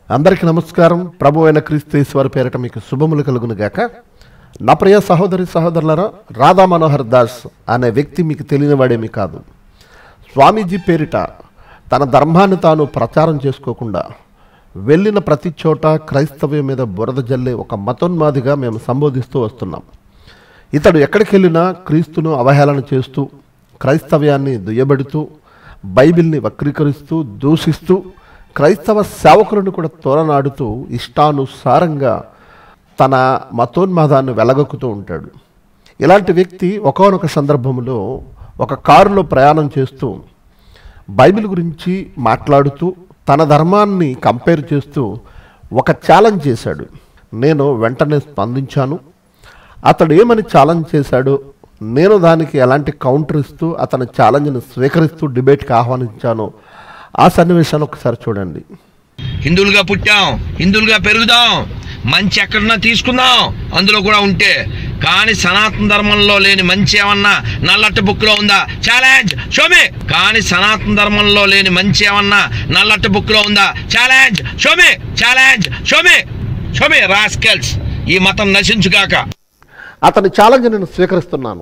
అందరికీ నమస్కారం ప్రభు అయిన క్రీస్తేశ్వర పేరట మీకు శుభములు కలుగును గాక నా ప్రియ సహోదరి సహోదరులరా రాధా మనోహర్ దాస్ అనే వ్యక్తి మీకు తెలియనివాడేమీ కాదు స్వామీజీ పేరిట తన ధర్మాన్ని తాను ప్రచారం చేసుకోకుండా వెళ్ళిన ప్రతి చోట క్రైస్తవ్యం మీద బురద జల్లే ఒక మతోన్మాదిగా మేము సంబోధిస్తూ వస్తున్నాం ఇతడు ఎక్కడికి వెళ్ళినా క్రీస్తును అవహేళన చేస్తూ క్రైస్తవ్యాన్ని దుయ్యబడుతూ బైబిల్ని వక్రీకరిస్తూ దూషిస్తూ క్రైస్తవ సేవకులను కూడా తోలనాడుతూ ఇష్టానుసారంగా తన మతోన్మాదాన్ని వెలగొక్కుతూ ఉంటాడు ఇలాంటి వ్యక్తి ఒకనొక సందర్భంలో ఒక కారులో ప్రయాణం చేస్తూ బైబిల్ గురించి మాట్లాడుతూ తన ధర్మాన్ని కంపేర్ చేస్తూ ఒక ఛాలెంజ్ చేశాడు నేను వెంటనే స్పందించాను అతడు ఏమని ఛాలెంజ్ చేశాడో నేను దానికి ఎలాంటి కౌంటర్ ఇస్తూ అతని ఛాలెంజ్ని స్వీకరిస్తూ డిబేట్కి ఆహ్వానించానో ఆ సన్నివేశాన్ని ఒకసారి చూడండి హిందువులుగా పుట్టాం హిందువులుగా పెరుగుదాం మంచి ఎక్కడున్నా తీసుకుందాం అందులో కూడా ఉంటే కానీ సనాతన ధర్మంలో లేని మంచి ఏమన్నా నల్లట్ట బుక్లో ఉందా ఛాలెంజ్ షోమి కానీ సనాతన ధర్మంలో లేని మంచి ఏమన్నా నల్లట్ట బుక్లో ఉందా challenge show me challenge show me show me rascals ఈ మతం నశించుగాక అతని ఛాలెంజ్ నేను స్వీకరిస్తున్నాను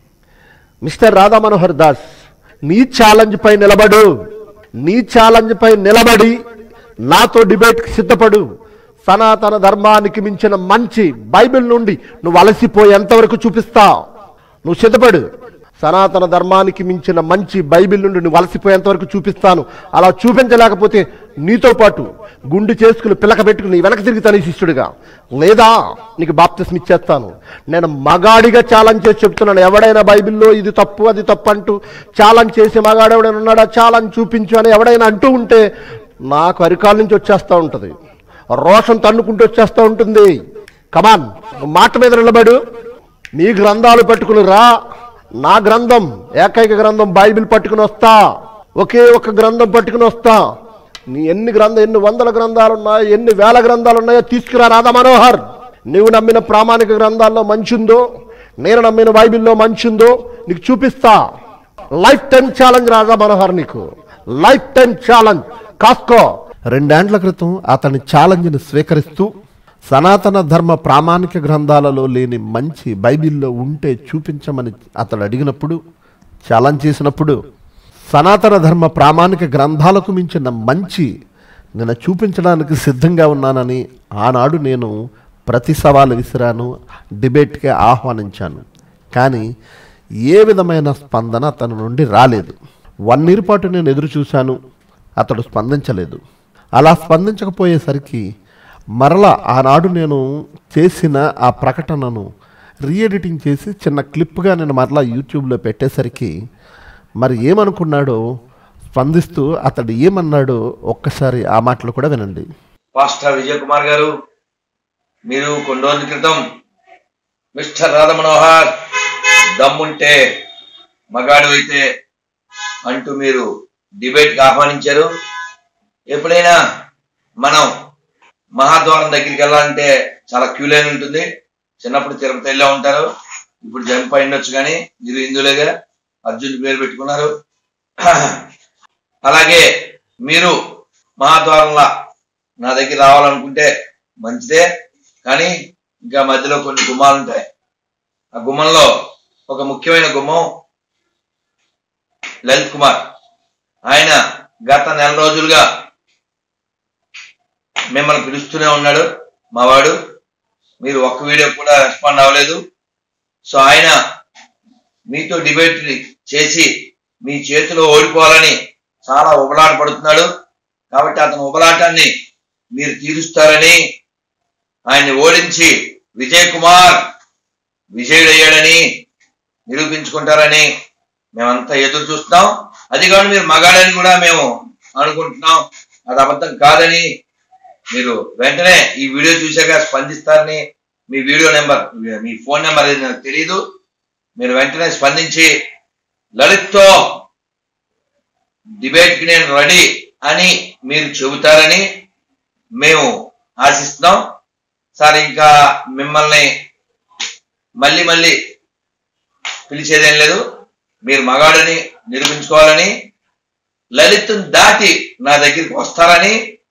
మిస్టర్ రాధా మనోహర్ దాస్ నీ ఛాలెంజ్ పై నిలబడు నీ ఛాలెంజ్ పై నిలబడి నాతో డిబేట్కి సిద్ధపడు సనాతన ధర్మానికి మించిన మంచి బైబిల్ నుండి నువ్వు అలసిపోయేంతవరకు చూపిస్తా నువ్వు సిద్ధపడు సనాతన ధర్మానికి మించిన మంచి బైబిల్ నుండి నువ్వు అలసిపోయేంత వరకు చూపిస్తాను అలా చూపించలేకపోతే నీతో పాటు గుండు చేసుకుని పిలక పెట్టుకుని వెనక తిరుగుతాను ఈ శిష్యుడిగా లేదా నీకు బాప్తిస్మ ఇచ్చేస్తాను నేను మగాడిగా ఛాలెంజ్ చేసి చెప్తున్నాను ఎవడైనా బైబిల్లో ఇది తప్పు అది తప్పు అంటూ ఛాలెంజ్ చేసి మగాడు ఎవడైనా ఉన్నాడా ఛాలెంజ్ చూపించు అని ఎవడైనా అంటూ ఉంటే నాకు అరికాల నుంచి వచ్చేస్తూ ఉంటుంది రోషం తన్నుకుంటూ వచ్చేస్తూ ఉంటుంది కమాన్ మాట మీద నిలబడు నీ గ్రంథాలు పట్టుకుని రా నా గ్రంథం ఏకైక గ్రంథం బైబిల్ పట్టుకుని వస్తా ఒకే ఒక గ్రంథం పట్టుకుని వస్తా నీ ఎన్ని గ్రంథం ఎన్ని వందల గ్రంథాలు ఉన్నాయో ఎన్ని వేల గ్రంథాలు ఉన్నాయో తీసుకురా రాధా మనోహర్ నువ్వు నమ్మిన ప్రామాణిక గ్రంథాల్లో మంచి ఉందో నేను నమ్మిన బైబిల్లో మంచి ఉందో నీకు చూపిస్తా lifetime challenge Radha Manohar నీకు లైఫ్ టైం ఛాలెంజ్ కాస్కో రెండేండ్ల క్రితం అతని ఛాలెంజ్ని స్వీకరిస్తూ సనాతన ధర్మ ప్రామాణిక గ్రంథాలలో లేని మంచి బైబిల్లో ఉంటే చూపించమని అతడు అడిగినప్పుడు ఛాలెంజ్ చేసినప్పుడు సనాతన ధర్మ ప్రామాణిక గ్రంథాలకు మించిన మంచి నేను చూపించడానికి సిద్ధంగా ఉన్నానని ఆనాడు నేను ప్రతి సవాలు విసిరాను డిబేట్కి ఆహ్వానించాను కానీ ఏ విధమైన స్పందన అతని నుండి రాలేదు వన్ ఇయర్ పాటు నేను ఎదురు చూశాను అతడు స్పందించలేదు అలా స్పందించకపోయేసరికి మరలా ఆనాడు నేను చేసిన ఆ ప్రకటనను రీఎడిటింగ్ చేసి చిన్న క్లిప్గా నేను మరలా యూట్యూబ్లో పెట్టేసరికి మరి ఏమనుకున్నాడో స్పందిస్తూ అతడు ఏమన్నాడో ఒక్కసారి ఆ మాటలు కూడా వినండి పాస్టర్ విజయ్ కుమార్ గారు మీరు కొన్ని రోజుల క్రితం మిస్టర్ రాధ మనోహర్ దమ్ముంటే మగాడు అయితే అంటూ మీరు డిబేట్కి ఆహ్వానించారు ఎప్పుడైనా మనం మహాద్వారం దగ్గరికి వెళ్ళాలంటే చాలా క్యూ లైన్ ఉంటుంది చిన్నప్పుడు తిరుపతి వెళ్ళే ఉంటారు ఇప్పుడు జంప్ అయిండొచ్చు కానీ మీరు హిందువులేగా అర్జున్ పేరు పెట్టుకున్నారు అలాగే మీరు మహాద్వారంలా నా దగ్గర రావాలనుకుంటే మంచిదే కానీ ఇంకా మధ్యలో కొన్ని గుమ్మాలు ఉంటాయి ఆ గుమ్మంలో ఒక ముఖ్యమైన గుమ్మం లలిత్ కుమార్ ఆయన గత నెల రోజులుగా మిమ్మల్ని పిలుస్తూనే ఉన్నాడు మావాడు మీరు ఒక్క వీడియో కూడా రెస్పాండ్ అవ్వలేదు సో ఆయన మీతో డిబేట్ చేసి మీ చేతిలో ఓడిపోవాలని చాలా ఉబలాట పడుతున్నాడు కాబట్టి అతని ఉబలాటాన్ని మీరు తీరుస్తారని ఆయన్ని ఓడించి విజయ్ కుమార్ విజయుడయ్యాడని నిరూపించుకుంటారని మేమంతా ఎదురు చూస్తున్నాం అది కాదు మీరు మగాడని కూడా మేము అనుకుంటున్నాం అది అబద్ధం కాదని మీరు వెంటనే ఈ వీడియో చూశాక స్పందిస్తారని మీ వీడియో నెంబర్ మీ ఫోన్ నెంబర్ ఏది నాకు తెలియదు మీరు వెంటనే స్పందించి లలిత్తో డిబేట్కి నేను రెడీ అని మీరు చెబుతారని మేము ఆశిస్తున్నాం సార్ ఇంకా మిమ్మల్ని మళ్ళీ మళ్ళీ పిలిచేదేం లేదు మీరు మగాడని నిరూపించుకోవాలని లలిత్ను దాటి నా దగ్గరికి వస్తారని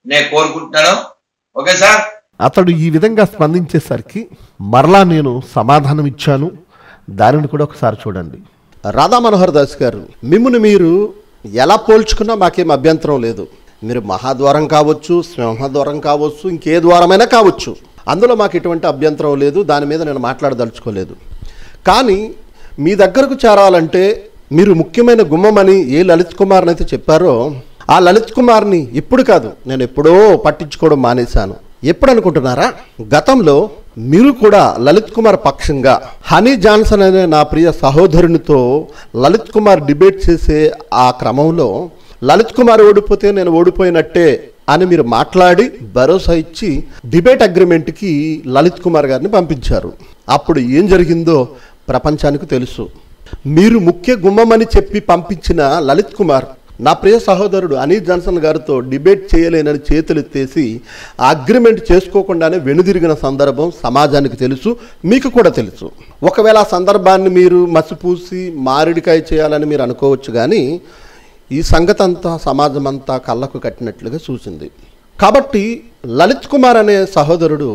నేను కోరుకుంటున్నాను ఓకే సార్ అతడు ఈ విధంగా స్పందించేసరికి మరలా నేను సమాధానం ఇచ్చాను దానిని కూడా ఒకసారి చూడండి రాధా మనోహర్ దాస్ గారు మిమ్మల్ని మీరు ఎలా పోల్చుకున్నా మాకేం అభ్యంతరం లేదు మీరు మహాద్వారం కావచ్చు సింహద్వారం కావచ్చు ఇంకే ద్వారమైనా కావచ్చు అందులో మాకు ఎటువంటి అభ్యంతరం లేదు దాని మీద నేను మాట్లాడదలుచుకోలేదు కానీ మీ దగ్గరకు చేరాలంటే మీరు ముఖ్యమైన గుమ్మమని ఏ లలిత్ కుమార్ని అయితే చెప్పారో ఆ లలిత్ కుమార్ని ఇప్పుడు కాదు నేను ఎప్పుడో పట్టించుకోవడం మానేశాను ఎప్పుడు అనుకుంటున్నారా గతంలో మీరు కూడా లలిత్ కుమార్ పక్షంగా హనీ జాన్సన్ అనే నా ప్రియ సహోదరునితో లలిత్ కుమార్ డిబేట్ చేసే ఆ క్రమంలో లలిత్ కుమార్ ఓడిపోతే నేను ఓడిపోయినట్టే అని మీరు మాట్లాడి భరోసా ఇచ్చి డిబేట్ అగ్రిమెంట్కి లలిత్ కుమార్ గారిని పంపించారు అప్పుడు ఏం జరిగిందో ప్రపంచానికి తెలుసు మీరు ముఖ్య గుమ్మమని చెప్పి పంపించిన లలిత్ కుమార్ నా ప్రియ సహోదరుడు అనిల్ జాన్సన్ గారితో డిబేట్ చేయలేనని చేతులెత్తేసి ఆ అగ్రిమెంట్ చేసుకోకుండానే వెనుదిరిగిన సందర్భం సమాజానికి తెలుసు మీకు కూడా తెలుసు ఒకవేళ ఆ సందర్భాన్ని మీరు మసిపూసి మామిడికాయ చేయాలని మీరు అనుకోవచ్చు కానీ ఈ సంగతి అంతా సమాజం అంతా కళ్ళకు కట్టినట్లుగా చూసింది కాబట్టి లలిత్ కుమార్ అనే సహోదరుడు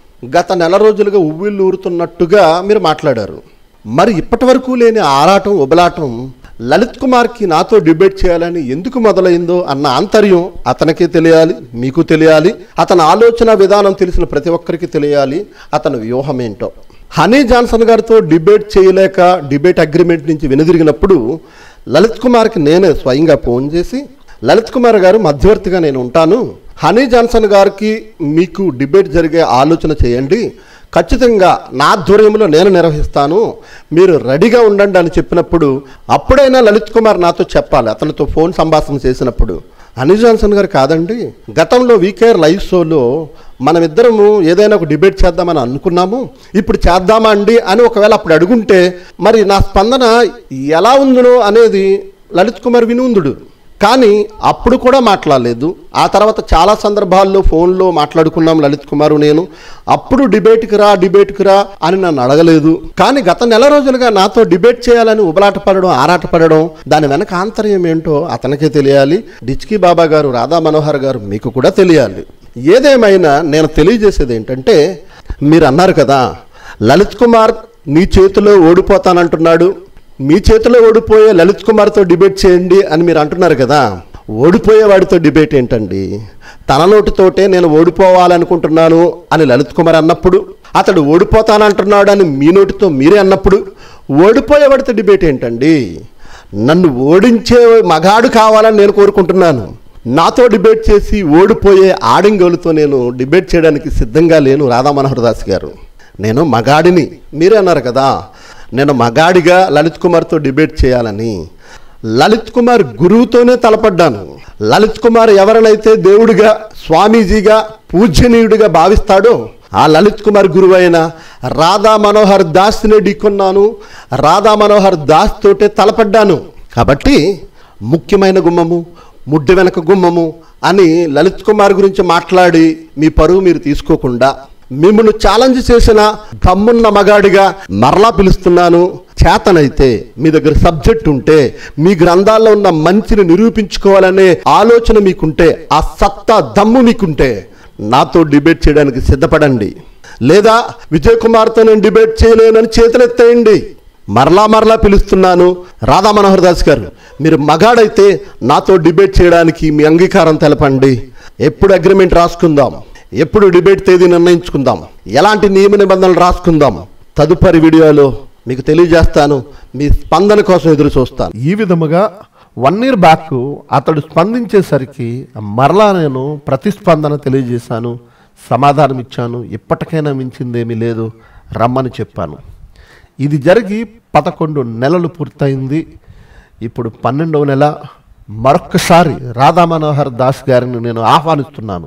గత నెల రోజులుగా ఉవ్విళ్ళు ఊరుతున్నట్టుగా మీరు మాట్లాడారు మరి ఇప్పటి వరకు లేని ఆరాటం ఉబలాటం లలిత్ కుమార్కి నాతో డిబేట్ చేయాలని ఎందుకు మొదలైందో అన్న ఆంతర్యం అతనికే తెలియాలి మీకు తెలియాలి అతని ఆలోచన విధానం తెలిసిన ప్రతి ఒక్కరికి తెలియాలి అతని వ్యూహం ఏంటో హనీ జాన్సన్ గారితో డిబేట్ చేయలేక డిబేట్ అగ్రిమెంట్ నుంచి వెనుదిరిగినప్పుడు లలిత్ కుమార్కి నేనే స్వయంగా ఫోన్ చేసి లలిత్ కుమార్ గారు మధ్యవర్తిగా నేను ఉంటాను హనీ జాన్సన్ గారికి మీకు డిబేట్ జరిగే ఆలోచన చేయండి ఖచ్చితంగా నా ఆధ్వర్యంలో నేను నిర్వహిస్తాను మీరు రెడీగా ఉండండి అని చెప్పినప్పుడు అప్పుడైనా లలిత్ కుమార్ నాతో చెప్పాలి అతనితో ఫోన్ సంభాషణ చేసినప్పుడు హనీ జాన్సన్ గారు కాదండి గతంలో వీకేఆర్ లైవ్ షోలో మనమిద్దరము ఏదైనా ఒక డిబేట్ చేద్దామని అనుకున్నాము ఇప్పుడు చేద్దామా అండి అని ఒకవేళ అప్పుడు అడుగుంటే మరి నా స్పందన ఎలా ఉందనో అనేది లలిత్ కుమార్ వినుందుడు కానీ అప్పుడు కూడా మాట్లాడలేదు ఆ తర్వాత చాలా సందర్భాల్లో ఫోన్లో మాట్లాడుకున్నాం లలిత్ కుమారు నేను అప్పుడు డిబేట్కి రా డిబేట్కి రా అని నన్ను అడగలేదు కానీ గత నెల రోజులుగా నాతో డిబేట్ చేయాలని ఉబలాటపడడం ఆరాటపడడం దాని వెనక ఆంతర్యం ఏంటో అతనికే తెలియాలి డిచ్కీ బాబా గారు రాధా మనోహర్ గారు మీకు కూడా తెలియాలి ఏదేమైనా నేను తెలియజేసేది ఏంటంటే మీరు అన్నారు కదా లలిత్ కుమార్ నీ చేతిలో ఓడిపోతానంటున్నాడు మీ చేతిలో ఓడిపోయే లలిత్ కుమార్తో డిబేట్ చేయండి అని మీరు అంటున్నారు కదా ఓడిపోయే వాడితో డిబేట్ ఏంటండి తన నోటితోటే నేను ఓడిపోవాలనుకుంటున్నాను అని లలిత్ కుమార్ అన్నప్పుడు అతడు ఓడిపోతానంటున్నాడు అని మీ నోటితో మీరే అన్నప్పుడు ఓడిపోయే వాడితో డిబేట్ ఏంటండి నన్ను ఓడించే మగాడు కావాలని నేను కోరుకుంటున్నాను నాతో డిబేట్ చేసి ఓడిపోయే ఆడింగోలుతో నేను డిబేట్ చేయడానికి సిద్ధంగా లేను రాధా మనోహర్ దాస్ గారు నేను మగాడిని మీరే అన్నారు కదా నేను మగాడిగా లలిత్ కుమార్తో డిబేట్ చేయాలని లలిత్ కుమార్ గురువుతోనే తలపడ్డాను లలిత్ కుమార్ ఎవరినైతే దేవుడిగా స్వామీజీగా పూజనీయుడిగా భావిస్తాడో ఆ లలిత్ కుమార్ గురువు అయిన రాధా మనోహర్ దాస్ని ఢీకొన్నాను రాధా మనోహర్ దాస్ తోటే తలపడ్డాను కాబట్టి ముఖ్యమైన గుమ్మము ముడ్డి వెనక గుమ్మము అని లలిత్ కుమార్ గురించి మాట్లాడి మీ పరువు మీరు తీసుకోకుండా మిమ్మల్ని ఛాలెంజ్ చేసిన దమ్మున్న మగాడిగా మరలా పిలుస్తున్నాను చేతనైతే మీ దగ్గర సబ్జెక్ట్ ఉంటే మీ గ్రంథాల్లో ఉన్న మంచిని నిరూపించుకోవాలనే ఆలోచన మీకుంటే ఆ సత్తా దమ్ము మీకుంటే నాతో డిబేట్ చేయడానికి సిద్ధపడండి లేదా విజయ్ కుమార్తో నేను డిబేట్ చేయలేనని చేతులెత్తేయండి మరలా మరలా పిలుస్తున్నాను రాధా మనోహర్ దాస్ గారు మీరు మగాడైతే నాతో డిబేట్ చేయడానికి మీ అంగీకారం తెలపండి ఎప్పుడు అగ్రిమెంట్ రాసుకుందాం ఎప్పుడు డిబేట్ తేదీ నిర్ణయించుకుందాం ఎలాంటి నియమ నిబంధనలు రాసుకుందాం తదుపరి వీడియోలో మీకు తెలియజేస్తాను మీ స్పందన కోసం ఎదురు చూస్తాను ఈ విధముగా వన్ ఇయర్ బ్యాక్ అతడు స్పందించేసరికి మరలా నేను ప్రతిస్పందన తెలియజేశాను సమాధానం ఇచ్చాను ఇప్పటికైనా మించిందేమీ లేదు రమ్మని చెప్పాను ఇది జరిగి పదకొండు నెలలు పూర్తయింది ఇప్పుడు పన్నెండవ నెల మరొక్కసారి రాధా మనోహర్ దాస్ గారిని నేను ఆహ్వానిస్తున్నాను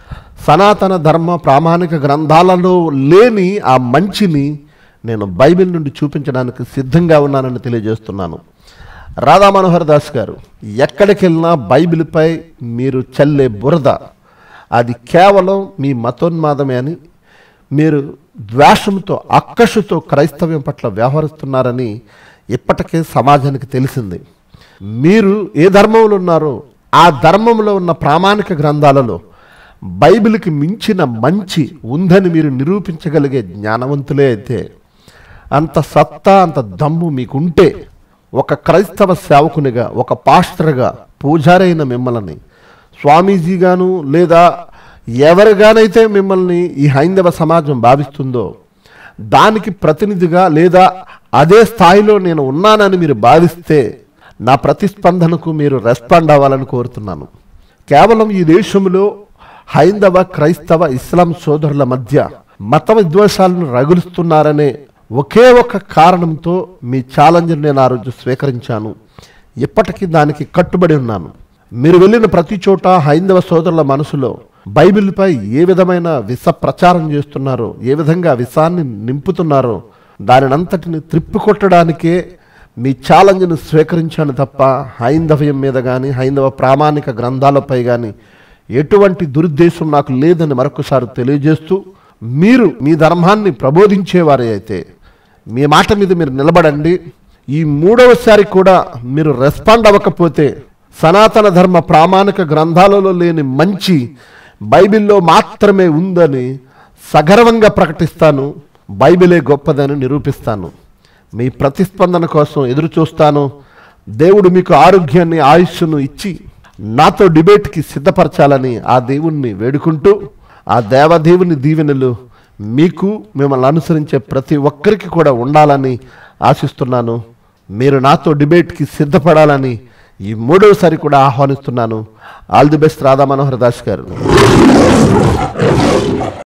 సనాతన ధర్మ ప్రామాణిక గ్రంథాలలో లేని ఆ మంచిని నేను బైబిల్ నుండి చూపించడానికి సిద్ధంగా ఉన్నానని తెలియజేస్తున్నాను రాధా మనోహర్ దాస్ గారు ఎక్కడికి వెళ్ళినా బైబిల్పై మీరు చల్లే బురద అది కేవలం మీ మతోన్మాదమే అని మీరు ద్వేషంతో అక్కషుతో క్రైస్తవ్యం పట్ల వ్యవహరిస్తున్నారని ఇప్పటికే సమాజానికి తెలిసింది మీరు ఏ ధర్మంలో ఉన్నారో ఆ ధర్మంలో ఉన్న ప్రామాణిక గ్రంథాలలో బైబిల్కి మించిన మంచి ఉందని మీరు నిరూపించగలిగే జ్ఞానవంతులే అయితే అంత సత్తా అంత దమ్ము మీకుంటే ఒక క్రైస్తవ సేవకునిగా ఒక పాస్టర్గా పూజారైన మిమ్మల్ని స్వామీజీగాను లేదా ఎవరిగానైతే మిమ్మల్ని ఈ హైందవ సమాజం భావిస్తుందో దానికి ప్రతినిధిగా లేదా అదే స్థాయిలో నేను ఉన్నానని మీరు భావిస్తే నా ప్రతిస్పందనకు మీరు రెస్పాండ్ అవ్వాలని కోరుతున్నాను కేవలం ఈ దేశంలో హైందవ క్రైస్తవ ఇస్లాం సోదరుల మధ్య మత విద్వేషాలను రగులుస్తున్నారనే ఒకే ఒక కారణంతో మీ ఛాలెంజ్ నేను ఆ రోజు స్వీకరించాను ఇప్పటికీ దానికి కట్టుబడి ఉన్నాను మీరు వెళ్ళిన ప్రతి చోట హైందవ సోదరుల మనసులో బైబిల్పై ఏ విధమైన విష ప్రచారం చేస్తున్నారో ఏ విధంగా విషాన్ని నింపుతున్నారో దానినంతటిని త్రిప్పికొట్టడానికే మీ ఛాలెంజ్ను స్వీకరించాను తప్ప హైందవ్యం మీద కానీ హైందవ ప్రామాణిక గ్రంథాలపై కానీ ఎటువంటి దురుద్దేశం నాకు లేదని మరొకసారి తెలియజేస్తూ మీరు మీ ధర్మాన్ని ప్రబోధించేవారే అయితే మీ మాట మీద మీరు నిలబడండి ఈ మూడవసారి కూడా మీరు రెస్పాండ్ అవ్వకపోతే సనాతన ధర్మ ప్రామాణిక గ్రంథాలలో లేని మంచి బైబిల్లో మాత్రమే ఉందని సగర్వంగా ప్రకటిస్తాను బైబిలే గొప్పదని నిరూపిస్తాను మీ ప్రతిస్పందన కోసం ఎదురు చూస్తాను దేవుడు మీకు ఆరోగ్యాన్ని ఆయుష్ను ఇచ్చి నాతో డిబేట్కి సిద్ధపరచాలని ఆ దేవుణ్ణి వేడుకుంటూ ఆ దేవదేవుని దీవెనలు మీకు మిమ్మల్ని అనుసరించే ప్రతి ఒక్కరికి కూడా ఉండాలని ఆశిస్తున్నాను మీరు నాతో డిబేట్కి సిద్ధపడాలని ఈ మూడవసారి కూడా ఆహ్వానిస్తున్నాను all the best Radha Manohar Das గారు